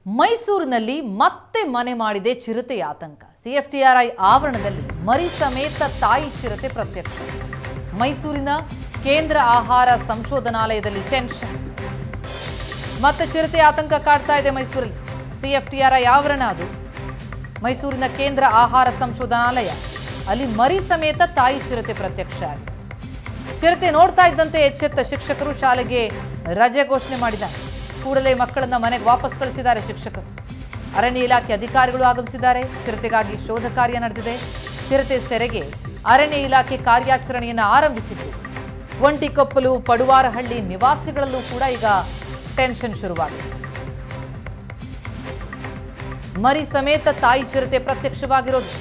ಮೈಸೂರಿನಲ್ಲಿ ಮತ್ತೆ ಮನೆ ಮಾಡಿದೆ ಚಿರತೆಯ ಆತಂಕ ಸಿಎಫ್ಟಿಆರ್ಐ ಆವರಣದಲ್ಲಿ ಮರಿ ಸಮೇತ ತಾಯಿ ಚಿರತೆ ಪ್ರತ್ಯಕ್ಷ ಮೈಸೂರಿನ ಕೇಂದ್ರ ಆಹಾರ ಸಂಶೋಧನಾಲಯದಲ್ಲಿ ಟೆನ್ಷನ್ ಮತ್ತೆ ಚಿರತೆ ಆತಂಕ ಕಾಡ್ತಾ ಇದೆ ಮೈಸೂರಲ್ಲಿ ಸಿಎಫ್ಟಿಆರ್ಐ ಆವರಣ ಅದು ಮೈಸೂರಿನ ಕೇಂದ್ರ ಆಹಾರ ಸಂಶೋಧನಾಲಯ ಅಲ್ಲಿ ಮರಿ ಸಮೇತ ತಾಯಿ ಚಿರತೆ ಪ್ರತ್ಯಕ್ಷ ಆಗಿದೆ ಚಿರತೆ ನೋಡ್ತಾ ಇದ್ದಂತೆ ಎಚ್ಚೆತ್ತ ಶಿಕ್ಷಕರು ಶಾಲೆಗೆ ರಜೆ ಘೋಷಣೆ ಮಾಡಿದ್ದಾರೆ ಕೂಡಲೇ ಮಕ್ಕಳನ್ನ ಮನೆಗೆ ವಾಪಸ್ ಕಳಿಸಿದ್ದಾರೆ ಶಿಕ್ಷಕರು ಅರಣ್ಯ ಇಲಾಖೆ ಅಧಿಕಾರಿಗಳು ಆಗಮಿಸಿದ್ದಾರೆ ಚಿರತೆಗಾಗಿ ಶೋಧ ಕಾರ್ಯ ನಡೆದಿದೆ ಚಿರತೆ ಸೆರೆಗೆ ಅರಣ್ಯ ಇಲಾಖೆ ಕಾರ್ಯಾಚರಣೆಯನ್ನು ಆರಂಭಿಸಿತ್ತು ಒಂಟಿಕೊಪ್ಪಲು ಪಡುವಾರಹಳ್ಳಿ ನಿವಾಸಿಗಳಲ್ಲೂ ಕೂಡ ಈಗ ಟೆನ್ಷನ್ ಶುರುವಾಗಿದೆ ಮರಿ ಸಮೇತ ತಾಯಿ ಚಿರತೆ ಪ್ರತ್ಯಕ್ಷವಾಗಿರೋದು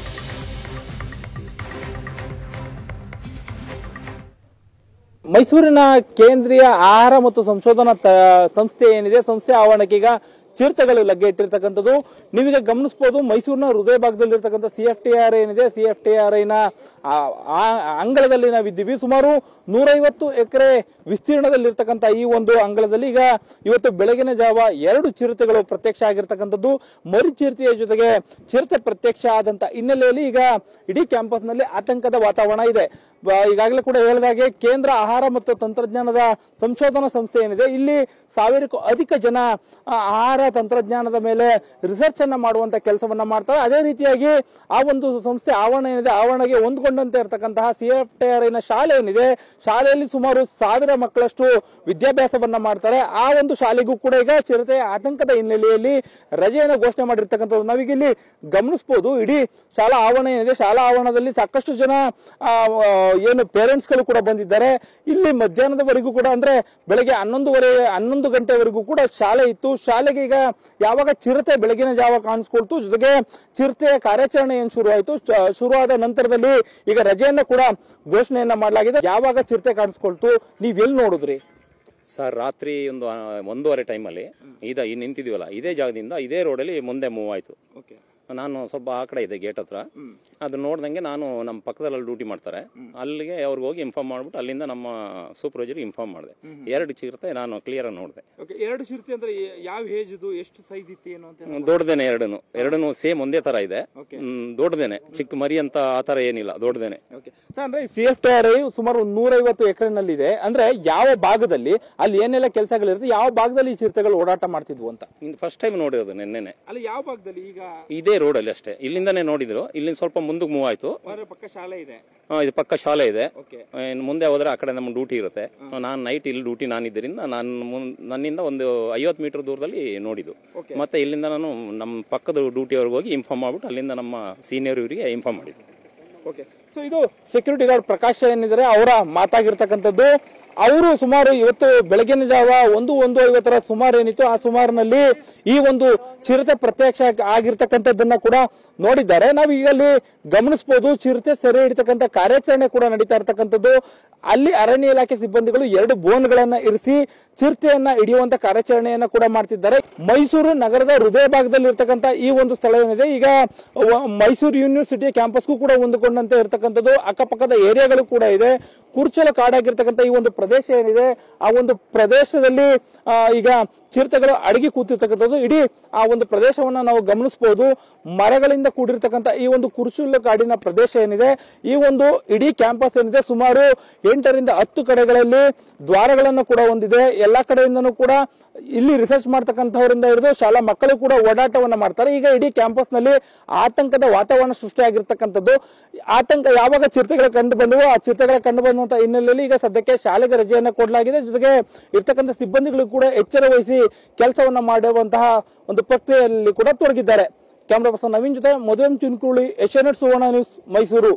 ಮೈಸೂರಿನ ಕೇಂದ್ರೀಯ ಆಹಾರ ಮತ್ತು ಸಂಶೋಧನಾ ತ- ಸಂಸ್ಥೆ ಏನಿದೆ ಸಂಸ್ಥೆ ಆವರಣಕ್ಕೆ ಈಗ ಚಿರತೆಗಳು ಲಗ್ಗೆ ಇಟ್ಟಿರ್ತಕ್ಕಂಥದ್ದು ನೀವೀಗ ಗಮನಿಸಬಹುದು ಮೈಸೂರಿನ ಹೃದಯ ಭಾಗದಲ್ಲಿರ್ತಕ್ಕಂಥ ಸಿ ಎಫ್ ಟಿ ಆರ್ ಏನಿದೆ ಸಿ ಎಫ್ ಟಿ ಆರ್ ಐನ ಆ- ಆ ಅಂಗಳದಲ್ಲಿ ನಾವಿದ್ದೀವಿ ಸುಮಾರು ನೂರೈವತ್ತು ಎಕರೆ ವಿಸ್ತೀರ್ಣದಲ್ಲಿರ್ತಕ್ಕಂಥ ಈ ಒಂದು ಅಂಗಳದಲ್ಲಿ ಈಗ ಇವತ್ತು ಬೆಳಗಿನ ಜಾವ ಎರಡು ಚಿರತೆಗಳು ಪ್ರತ್ಯಕ್ಷ ಆಗಿರ್ತಕ್ಕಂಥದ್ದು ಮರಿ ಚಿರತೆಯ ಜೊತೆಗೆ ಚಿರತೆ ಪ್ರತ್ಯಕ್ಷ ಆದಂತ ಹಿನ್ನೆಲೆಯಲ್ಲಿ ಈಗ ಇಡೀ ಕ್ಯಾಂಪಸ್ನಲ್ಲಿ ಆತಂಕದ ವಾತಾವರಣ ಇದೆ ಬ- ಈಗಾಗಲೇ ಕೂಡ ಹೇಳಿದಾಗೆ ಕೇಂದ್ರ ಆಹಾರ ಮತ್ತು ತಂತ್ರಜ್ಞಾನದ ಸಂಶೋಧನಾ ಸಂಸ್ಥೆ ಏನಿದೆ ಇಲ್ಲಿ ಸಾವಿರಕ್ಕೂ ಅಧಿಕ ಜನ ಆ, ಆಹಾರ ತಂತ್ರಜ್ಞಾನದ ಮೇಲೆ ರಿಸರ್ಚ್ ಅನ್ನ ಮಾಡುವಂತ ಕೆಲಸವನ್ನ ಮಾಡ್ತಾರೆ ಅದೇ ರೀತಿಯಾಗಿ ಆ ಒಂದು ಸಂಸ್ಥೆ ಆವರಣ ಏನಿದೆ ಆವರಣಗೆ ಹೊಂದ್ಕೊಂಡಂತೆ ಇರತಕ್ಕಂತಹ ಸಿ ಎಫ್ ಟಿ ಆರ್ ಐನ ಶಾಲೆ ಏನಿದೆ ಶಾಲೆಯಲ್ಲಿ ಸುಮಾರು ಸಾವಿರ ಮಕ್ಕಳಷ್ಟು ವಿದ್ಯಾಭ್ಯಾಸವನ್ನ ಮಾಡ್ತಾರೆ ಆ ಒಂದು ಶಾಲೆಗೂ ಕೂಡ ಈಗ ಚಿರತೆ ಆತಂಕದ ಹಿನ್ನೆಲೆಯಲ್ಲಿ ರಜೆಯನ್ನು ಘೋಷಣೆ ಮಾಡಿರ್ತಕ್ಕಂಥದ್ದು ನಾವೀಗ ಇಲ್ಲಿ ಗಮನಿಸಬಹುದು ಇಡೀ ಶಾಲಾ ಆವರಣ ಏನಿದೆ ಶಾಲಾ ಆವರಣದಲ್ಲಿ ಸಾಕಷ್ಟು ಜನ ಆ, ಆ, ಏನು ಪೇರೆಂಟ್ಸ್ ಗಳು ಕೂಡ ಬಂದಿದ್ದಾರೆ ಇಲ್ಲಿ ಮಧ್ಯಾಹ್ನದವರೆಗೂ ಕೂಡ ಅಂದ್ರೆ ಬೆಳಗ್ಗೆ ಹನ್ನೊಂದುವರೆ ಹನ್ನೊಂದು ಗಂಟೆವರೆಗೂ ಕೂಡ ಶಾಲೆ ಇತ್ತು ಶಾಲೆಗೆ ಈಗ ಯಾವಾಗ ಚಿರತೆ ಬೆಳಗಿನ ಜಾವ ಕಾಣಿಸ್ಕೊಳ್ತು ಜೊತೆಗೆ ಚಿರತೆಯ ಕಾರ್ಯಾಚರಣೆ ಏನ್ ಶುರು ಆಯ್ತು ಚ- ಶುರುವಾದ ನಂತರದಲ್ಲಿ ಈಗ ರಜೆಯನ್ನ ಕೂಡ ಘೋಷಣೆಯನ್ನ ಮಾಡಲಾಗಿದೆ ಯಾವಾಗ ಚಿರತೆ ಕಾಣಿಸ್ಕೊಳ್ತು ನೀವ್ ಎಲ್ಲಿ ನೋಡಿದ್ರಿ ಸರ್ ರಾತ್ರಿ ಒಂದು ಆ, ಒಂದೂವರೆ ಟೈಮಲ್ಲಿ ಇದ ಈ ನಿಂತಿದೀವಲ್ಲ ಇದೇ ಜಾಗದಿಂದ ಇದೇ ರೋಡಲ್ಲಿ ಮುಂದೆ ಮೂವ್ ಆಯ್ತು ನಾನು ಸ್ವಲ್ಪ ಆ ಕಡೆ ಇದೆ ಗೇಟ್ ಹತ್ರ ಅದು ನೋಡ್ದಂಗೆ ನಾನು ನಮ್ಮ ಪಕ್ಕದಲ್ಲಿ ಡ್ಯೂಟಿ ಮಾಡ್ತಾರೆ ಅಲ್ಲಿಗೆ ಅವ್ರಿಗೆ ಹೋಗಿ ಇನ್ಫಾರ್ಮ್ ಮಾಡ್ಬಿಟ್ಟು ಅಲ್ಲಿಂದ ನಮ್ಮ ಸೂಪರ್ವೈಸರ್ ಇನ್ಫಾರ್ಮ್ ಮಾಡಿದೆ ಎರಡು ಚಿರತೆ ನಾನು ಕ್ಲಿಯರ್ ಆಗಿ ನೋಡಿದೆ ಎರಡು ಚಿರತೆ ಅಂದ್ರೆ ಯಾವ ಏಜ್ ಇದು ಎಷ್ಟು ಸೈಜ್ ಇತ್ತು ಏನು ಅಂತ ದೊಡ್ಡದೇನೆ ಎರಡನು ಎರಡನು ಸೇಮ್ ಒಂದೇ ತರ ಇದೆ ಹ್ಮ್, ದೊಡ್ಡದೇನೆ ಚಿಕ್ಕ ಮರಿ ಅಂತ ಆ ತರ ಏನಿಲ್ಲ ದೊಡ್ಡದೇನೆ ಅಂದ್ರೆ C F T R I ಸುಮಾರು ನೂರೈವತ್ತು ಎಕರೆನಲ್ಲಿ ಇದೆ ಅಂದ್ರೆ ಯಾವ ಭಾಗದಲ್ಲಿ ಅಲ್ಲಿ ಏನೆಲ್ಲ ಕೆಲಸಗಳಿರುತ್ತೆ ಯಾವ ಭಾಗದಲ್ಲಿ ಈ ಚಿರತೆಗಳು ಓಡಾಟ ಮಾಡ್ತಿದ್ವು ಅಂತ ಫಸ್ಟ್ ಟೈಮ್ ನೋಡಿರೋದು ನಿನ್ನೆನೆ ಅಲ್ಲಿ ಯಾವ ಭಾಗದಲ್ಲಿ ಈಗ ಇದೇ ರೋಡಲ್ಲಿ ಅಷ್ಟೇ ಇಲ್ಲಿಂದಾನೇ ನೋಡಿದ್ರು ಇಲ್ಲಿಂದ ಸ್ವಲ್ಪ ಮುಂದಕ್ಕೆ ಮೂವ್ ಆಯ್ತು ಪಕ್ಕ ಶಾಲೆ ಇದೆ ಆ, ಇದು ಪಕ್ಕ ಶಾಲೆ ಇದೆ ಓಕೆ ಇನ್ನು ಮುಂದೆ ಹೋದ್ರೆ ಆ ಕಡೆ ನಮ್ಮ ಡ್ಯೂಟಿ ಇರುತ್ತೆ ನಾನು ನೈಟ್ ಇಲ್ಲಿ ಡ್ಯೂಟಿ ನಾನಿದ್ದರಿಂದ ನಾನು ಮುನ್- ನನ್ನಿಂದ ಒಂದು ಐವತ್ತು ಮೀಟರ್ ದೂರದಲ್ಲಿ ನೋಡಿದ್ದು ಮತ್ತೆ ಇಲ್ಲಿಂದ ನಾನು ನಮ್ಮ ಪಕ್ಕದ ಡ್ಯೂಟಿಯವ್ರಿಗೆ ಹೋಗಿ ಇನ್ಫಾರ್ಮ್ ಮಾಡ್ಬಿಟ್ಟು ಅಲ್ಲಿಂದ ನಮ್ಮ ಸೀನಿಯರ್ ಇವರಿಗೆ ಇನ್ಫಾರ್ಮ್ ಮಾಡಿದ್ದು ಓಕೆ ಸೊ ಇದು ಸೆಕ್ಯೂರಿಟಿ ಗಾರ್ಡ್ ಪ್ರಕಾಶ್ ಏನಿದ್ದಾರೆ ಅವರ ಮಾತಾಗಿರ್ತಕ್ಕಂಥದ್ದು ಅವರು ಸುಮಾರು ಇವತ್ತು ಬೆಳಗಿನ ಜಾವ ಒಂದು ಒಂದು ಐವತ್ತರ ಸುಮಾರು ಏನಿತ್ತು ಆ ಸುಮಾರಿನಲ್ಲಿ ಈ ಒಂದು ಚಿರತೆ ಪ್ರತ್ಯಕ್ಷ ಆಗಿರ್ತಕ್ಕಂಥದ್ದನ್ನ ಕೂಡ ನೋಡಿದ್ದಾರೆ ನಾವು ಈಗ ಅಲ್ಲಿ ಗಮನಿಸಬಹುದು ಚಿರತೆ ಸೆರೆ ಹಿಡಿತಕ್ಕಂಥ ಕಾರ್ಯಾಚರಣೆ ಕೂಡ ನಡೀತಾ ಇರ್ತಕ್ಕಂಥದ್ದು ಅಲ್ಲಿ ಅರಣ್ಯ ಇಲಾಖೆ ಸಿಬ್ಬಂದಿಗಳು ಎರಡು ಬೋನ್ಗಳನ್ನ ಇರಿಸಿ ಚಿರತೆಯನ್ನ ಹಿಡಿಯುವಂತ ಕಾರ್ಯಾಚರಣೆಯನ್ನ ಕೂಡ ಮಾಡ್ತಿದ್ದಾರೆ ಮೈಸೂರು ನಗರದ ಹೃದಯ ಭಾಗದಲ್ಲಿ ಇರ್ತಕ್ಕಂಥ ಈ ಒಂದು ಸ್ಥಳ ಏನಿದೆ ಈಗ ವ- ಮೈಸೂರು ಯೂನಿವರ್ಸಿಟಿಯ ಕ್ಯಾಂಪಸ್ಗೂ ಕೂಡ ಹೊಂದಿಕೊಂಡಂತೆ ಇರತಕ್ಕಂಥದ್ದು ಅಕ್ಕಪಕ್ಕದ ಏರಿಯಾಗಳು ಕೂಡ ಇದೆ ಕುರ್ಚಲು ಕಾಡಾಗಿರ್ತಕ್ಕಂಥ ಈ ಒಂದು ಪ್ರದೇಶ ಏನಿದೆ ಆ ಒಂದು ಪ್ರದೇಶದಲ್ಲಿ ಆ, ಈಗ ಚಿರತೆಗಳು ಅಡಗಿ ಕೂತಿರ್ತಕ್ಕಂಥದ್ದು ಇಡೀ ಆ ಒಂದು ಪ್ರದೇಶವನ್ನ ನಾವು ಗಮನಿಸಬಹುದು ಮರಗಳಿಂದ ಕೂಡಿರ್ತಕ್ಕಂಥ ಈ ಒಂದು ಕುರ್ಚುಲ್ಲು ಕಾಡಿನ ಪ್ರದೇಶ ಏನಿದೆ ಈ ಒಂದು ಇಡೀ ಕ್ಯಾಂಪಸ್ ಏನಿದೆ ಸುಮಾರು ಎಂಟರಿಂದ ಹತ್ತು ಕಡೆಗಳಲ್ಲಿ ದ್ವಾರಗಳನ್ನು ಕೂಡ ಹೊಂದಿದೆ ಎಲ್ಲಾ ಕಡೆಯಿಂದನೂ ಕೂಡ ಇಲ್ಲಿ ರಿಸರ್ಚ್ ಮಾಡ್ತಕ್ಕಂಥವರಿಂದ ಹಿಡಿದು ಶಾಲಾ ಮಕ್ಕಳು ಕೂಡ ಓಡಾಟವನ್ನ ಮಾಡ್ತಾರೆ ಈಗ ಇಡೀ ಕ್ಯಾಂಪಸ್ ನಲ್ಲಿ ಆತಂಕದ ವಾತಾವರಣ ಸೃಷ್ಟಿಯಾಗಿರ್ತಕ್ಕಂಥದ್ದು ಆತಂಕ ಯಾವಾಗ ಚಿರತೆಗಳು ಕಂಡು ಬಂದವು ಆ ಚಿರತೆಗಳ ಕಂಡು ಬಂದಂತ ಹಿನ್ನೆಲೆಯಲ್ಲಿ ಈಗ ಸದ್ಯಕ್ಕೆ ಶಾಲೆಗೆ ರಜೆಯನ್ನ ಕೊಡಲಾಗಿದೆ ಜೊತೆಗೆ ಇರ್ತಕ್ಕಂಥ ಸಿಬ್ಬಂದಿಗಳು ಕೂಡ ಎಚ್ಚರ ವಹಿಸಿ ಕೆಲಸವನ್ನ ಮಾಡುವಂತಹ ಒಂದು ಪ್ರಕ್ರಿಯೆಯಲ್ಲಿ ಕೂಡ ತೊಡಗಿದ್ದಾರೆ ಕ್ಯಾಮ್ರಾ ಪರ್ಸನ್ ನವೀನ್ ಜೊತೆ ಮದುವೆ ಚಿನ್ಕುರುಳಿ ಏಷ್ಯಾನೆಟ್ ಸುವರ್ಣ ನ್ಯೂಸ್ ಮೈಸೂರು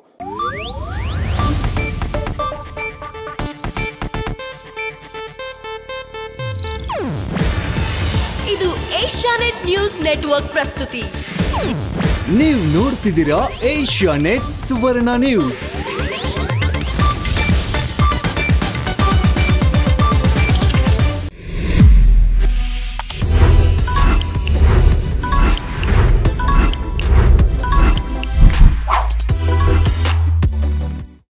ಇದು ಏಷ್ಯಾನೆಟ್ ನ್ಯೂಸ್ ನೆಟ್ವರ್ಕ್ ಪ್ರಸ್ತುತಿ ನೀವು ನೋಡ್ತಿದ್ದೀರಾ ಏಷ್ಯಾ ನೆಟ್ ಸುವರ್ಣ ನ್ಯೂಸ್